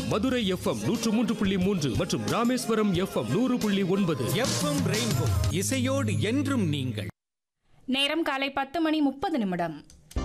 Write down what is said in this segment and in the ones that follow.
Madurai FM நூற்று மூன்று புள்ளி மூன்று மற்றும் ராமேஸ்வரம் எஃப்எம் நூறு புள்ளி ஒன்பது எஃப்எம் ரெயின்போ இசையோடு என்றும் நீங்கள் நேரம் காலை பத்து மணி முப்பது நிமிடம்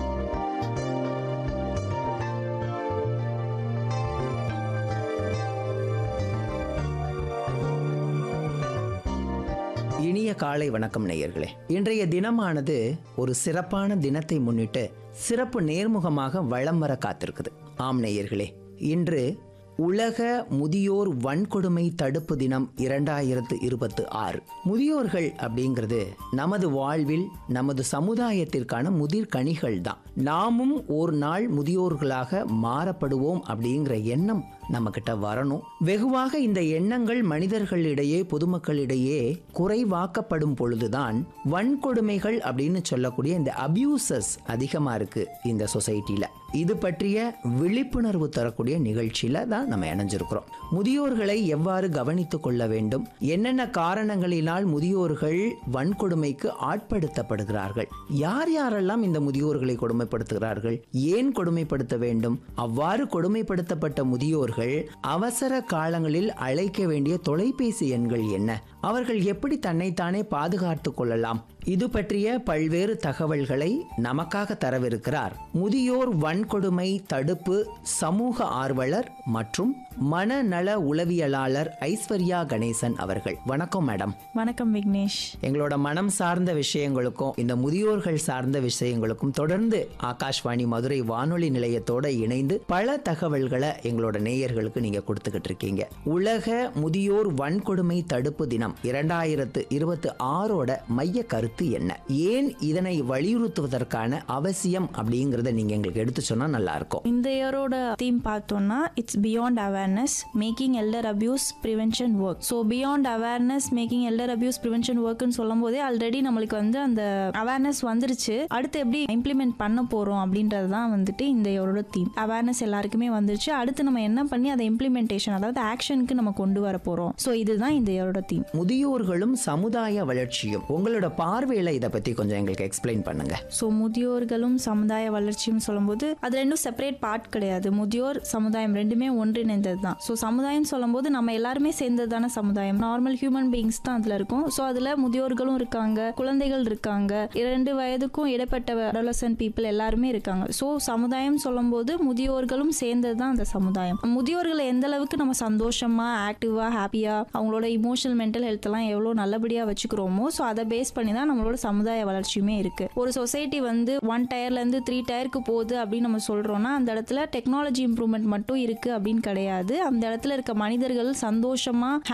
இனிய காலை வணக்கம் நேயர்களே இன்றைய தினமானது ஒரு சிறப்பான தினத்தை முன்னிட்டு சிறப்பு நேர்முகமாக வலம் வர காத்திருக்குது ஆம் நேயர்களே இன்று உலக முதியோர் வன்கொடுமை தடுப்பு தினம் இரண்டாயிரத்து இருபத்து ஆறு முதியோர்கள் அப்படிங்கிறது நமது வாழ்வில் நமது சமுதாயத்திற்கான முதிர் கனிகள் தான் நாமும் ஒரு நாள் முதியோர்களாக மாறப்படுவோம் அப்படிங்கிற எண்ணம் நம்மக்கிட்ட வரணும் வெகுவாக இந்த எண்ணங்கள் மனிதர்களிடையே பொதுமக்களிடையே குறைவாக்கப்படும் பொழுதுதான் வன்கொடுமைகள் அப்படின்னு சொல்லக்கூடிய இந்த அபியூசஸ் அதிகமாக இருக்கு இந்த சொசைட்டியில் இது பற்றிய விழிப்புணர்வு தரக்கூடிய நிகழ்ச்சியில தான் நம்ம இணைஞ்சிருக்கிறோம் முதியோர்களை எவ்வாறு கவனித்துக் கொள்ள வேண்டும் என்னென்ன காரணங்களினால் முதியோர்கள் வன்கொடுமைக்கு ஆட்படுத்தப்படுகிறார்கள் யார் யாரெல்லாம் இந்த முதியோர்களை கொடுமைப்படுத்துகிறார்கள் ஏன் கொடுமைப்படுத்த வேண்டும் அவ்வாறு கொடுமைப்படுத்தப்பட்ட முதியோர்கள் அவசர காலங்களில் அழைக்க வேண்டிய தொலைபேசி எண்கள் என்ன அவர்கள் எப்படி தன்னைத்தானே பாதுகாத்துக் கொள்ளலாம் இது பற்றிய பல்வேறு தகவல்களை நமக்காக தரவிருக்கிறார் முதியோர் வன்கொடுமை தடுப்பு சமூக ஆர்வலர் மற்றும் மனநல உளவியலாளர் ஐஸ்வர்யா கணேசன் அவர்கள் வணக்கம் மேடம் வணக்கம் விக்னேஷ் எங்களோட மனம் சார்ந்த விஷயங்களுக்கும் இந்த முதியோர்கள் சார்ந்த விஷயங்களுக்கும் தொடர்ந்து ஆகாஷ்வாணி மதுரை வானொலி நிலையத்தோட இணைந்து பல தகவல்களை எங்களோட நேயர்களுக்கு நீங்க கொடுத்துக்கிட்டு இருக்கீங்க உலக முதியோர் வன்கொடுமை தடுப்பு தினம் இரண்டாயிரத்து இருபத்தி ஆறோட மைய கருத்து என்ன ஏன் இதனை வலியுறுத்துவதற்கான அவசியம் அப்படிங்கறத நீங்க எங்களுக்கு எடுத்து சொன்னா நல்லா இருக்கும் இந்த இயரோட தீம் பார்த்தோம்னா it's beyond awareness making elder abuse prevention work so beyond awareness making elder abuse prevention ஒர்க்னு சொல்லும் போதே ஆல்ரெடி நம்மளுக்கு வந்து அந்த அவேர்னஸ் வந்துருச்சு அடுத்து எப்படி இம்ப்ளிமெண்ட் பண்ண போறோம் அப்படின்றது தான் வந்துட்டு இந்த இயரோட தீம் அவேர்னஸ் எல்லாருக்குமே வந்துருச்சு அடுத்து நம்ம என்ன பண்ணி அதை இம்ப்ளிமெண்டேஷன் அதாவது ஆக்ஷனுக்கு நம்ம கொண்டு வர போறோம் ஸோ இதுதான் இந்த இயரோட தீம் முதியோர்களும் சமுதாய வளர்ச்சியும் உங்களோட பார்வையில இதை பத்தி கொஞ்சம் எங்களுக்கு எக்ஸ்பிளைன் பண்ணுங்க ஸோ முதியோர்களும் சமுதாய வளர்ச்சியும் சொல்லும்போது அது ரெண்டும் செப்பரேட் பார்ட் கிடையாது முதியோர் சமுதாயம் ரெண்டுமே ஒன்றிணைந்தது தான் ஸோ சமுதாயம் சொல்லும்போது நம்ம எல்லாருமே சேர்ந்தது தானே சமுதாயம் நார்மல் ஹியூமன் பீயிங்ஸ் தான் அதில் இருக்கும் ஸோ அதில் முதியோர்களும் இருக்காங்க குழந்தைகள் இருக்காங்க இரண்டு வயதுக்கும் இடைப்பட்ட அடோலசன் பீப்புள் எல்லாருமே இருக்காங்க ஸோ சமுதாயம் சொல்லும்போது முதியோர்களும் சேர்ந்தது தான் அந்த சமுதாயம் முதியோர்களை எந்த அளவுக்கு நம்ம சந்தோஷமா ஆக்டிவா ஹாப்பியா அவங்களோட இமோஷனல் மென்டல் ஹெல்த் எல்லாம் எவ்வளோ நல்லபடியா வச்சுக்கிறோமோ ஸோ அதை பேஸ் பண்ணி தான் நம்மளோட சமுதாய வளர்ச்சியுமே இருக்கு ஒரு சொசைட்டி வந்து ஒன் டயர்ல இருந்து த்ரீ டயருக்கு போகுது அப்படின்னு நம்ம சொல்றோம்னா அந்த இடத்துல டெக்னாலஜி இம்ப்ரூவ்மெண்ட் மட்டும் இருக்கு அப்படின்னு கிடையாது அந்த இடத்துல இருக்க மனிதர்கள் சந்தோஷமா